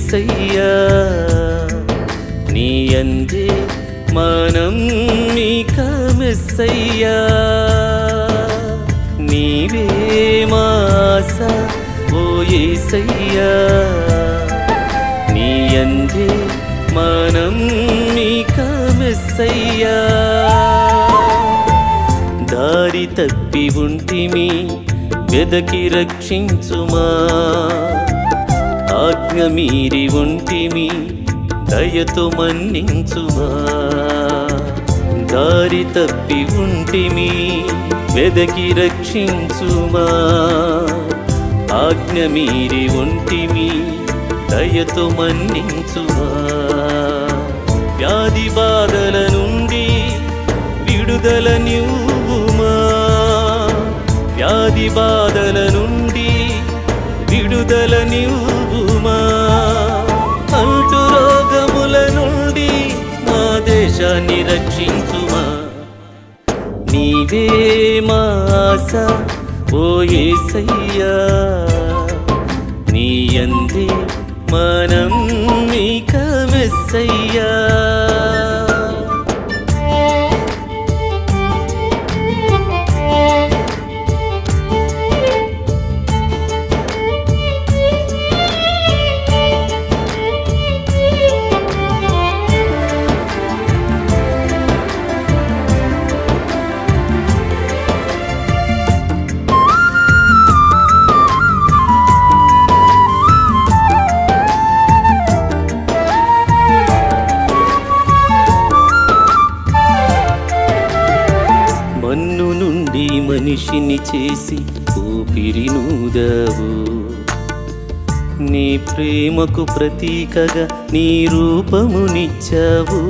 ఏసయ్యా నీ అందే మనం నీక మెస్సయ్యా నీవే మాస ఓ ఏసయ్యా నీ అందే మనం నీక మెస్సయ్యా దారి తప్పి ఉంటిమి వెదకి రక్షించుమా ఆజ్ఞ మీరి ఉంటిమి దయతో మన్నించుమా దారి తప్పి ఉంటిమి వెదకి రక్షించుమా ఆజ్ఞ మీరి ఉంటిమి దయతో మన్నించుమా వ్యాధి బాధల నుండి విడుదల నివ్వుమా వ్యాధి బాధల నుండి విడుదల నివ్వుమా అంటు రోగముల నుండి మా దేశాన్ని రక్షించుమా నీవే మా ఆశ ఓ యేసయ్యా నీ అందే మనం నీక మెస్సయ్యా మన్ను నుండి మనిషిని చేసి ఊపిరి నూదావు నీ ప్రేమకు ప్రతీకగా నీ రూపమునిచ్చావు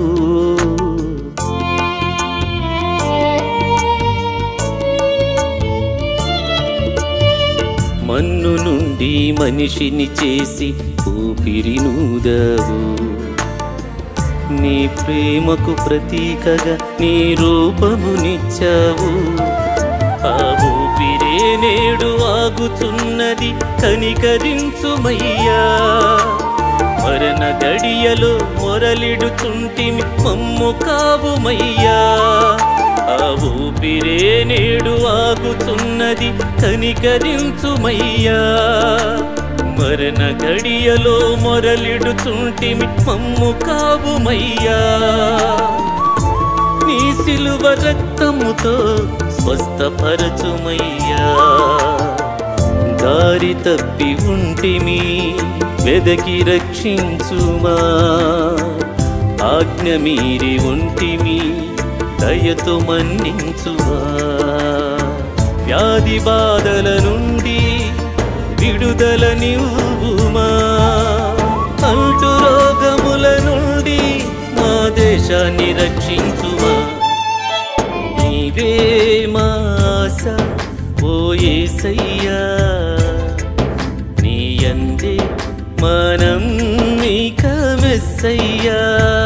మన్ను నుండి మనిషిని చేసి ఊపిరి నూదావు నీ ప్రేమకు ప్రతీకగా నీ రూపమునిచ్చావు ఆ ఊపిరే నేడు ఆగుతున్నది కనికరించుమయ్యా మరణ గడియలో మొరలిడుచుంటిమి మమ్ము కావుమయ్యా ఆ ఊపిరే నేడు ఆగుతున్నది కనికరించుమయ్యా మరణ గడియలో మొరలిడుచుంటిమి మమ్ము కావుమయ్యా నీ సిలువ రక్తముతో స్వస్థపరచుమయ్యా దారి తప్పి ఉంటిమి వెదకి రక్షించుమా ఆజ్ఞ మీరి ఉంటిమి దయతో మన్నించుమా వ్యాధి బాధల నుండి విడుదల నివ్వుమా అంటు రోగముల నుండి మా దేశాన్ని రక్షించుమా నీవే మాస ఓ యేసయ్యా నీ అందే మనం నీక మెస్సయ్యా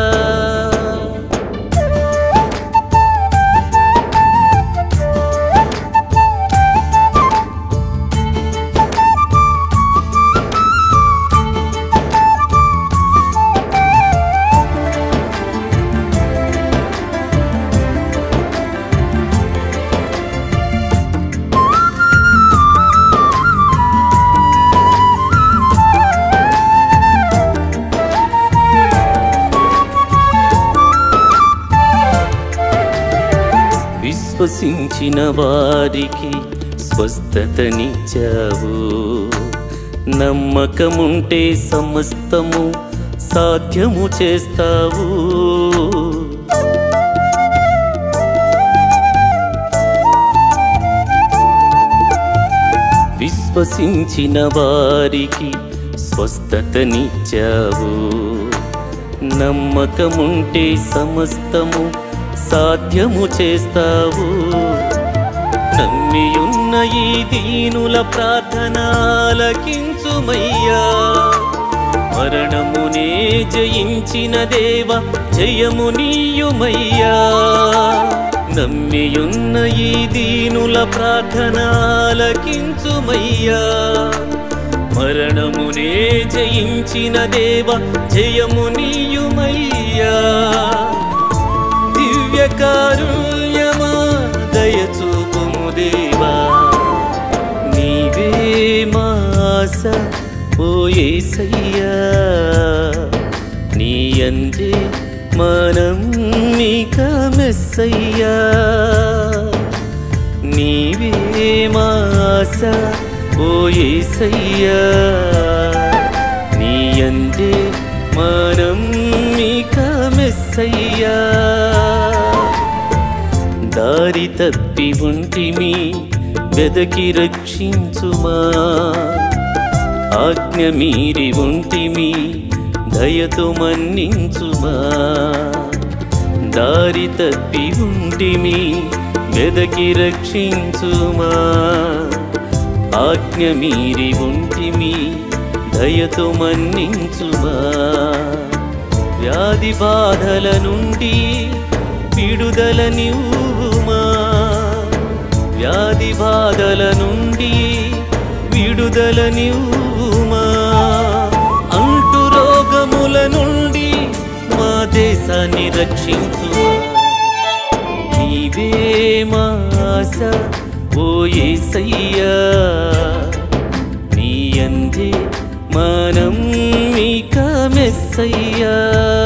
విశ్వసించిన వారికి స్వస్థతనిచ్చావు నమ్మకముంటే సమస్తము సాధ్యము చేస్తావు విశ్వసించిన వారికి స్వస్థతనిచ్చావు నమ్మకముంటే సమస్తము సాధ్యము చేస్తావు నమ్మియున్న ఈ దీనుల ప్రార్థనాలకించుమయ్యా మరణమునే జయించిన దేవ జయము నీయుమయ్యా నమ్మియున్న ఈ దీనుల ప్రార్థనాలకించుమయ్యా మరణమునే జయించిన దేవ జయమునీయుమయ్యా దివ్యకారుణ్యమా దయచూపుము దేవా నీవే మాస ఓ యేసయ్యా నీ అందే మనం మీక మెస్సయ్యా నీవే మాస ఓ యేసయ్యా నీ అందే మనం మీక మెస్సయ్యా దారి తప్పి ఉంటిమి వెదకి రక్షించుమా ఆజ్ఞ మీరి ఉంటిమి దయతో మన్నించుమా దారి తప్పి ఉంటిమి వెదకి రక్షించుమా ఆజ్ఞ మీరి ఉంటిమి దయతో మన్నించుమా వ్యాధి బాధల నుండి విడుదల నివ్వుమా వ్యాధి బాధల నుండి విడుదల నివ్వుమా అంటు రోగముల నుండి మా దేశాన్ని రక్షించుమా నీవే మాస ఓ యేసయ్యా నీ అందే మనం మీక మెస్సయ్యా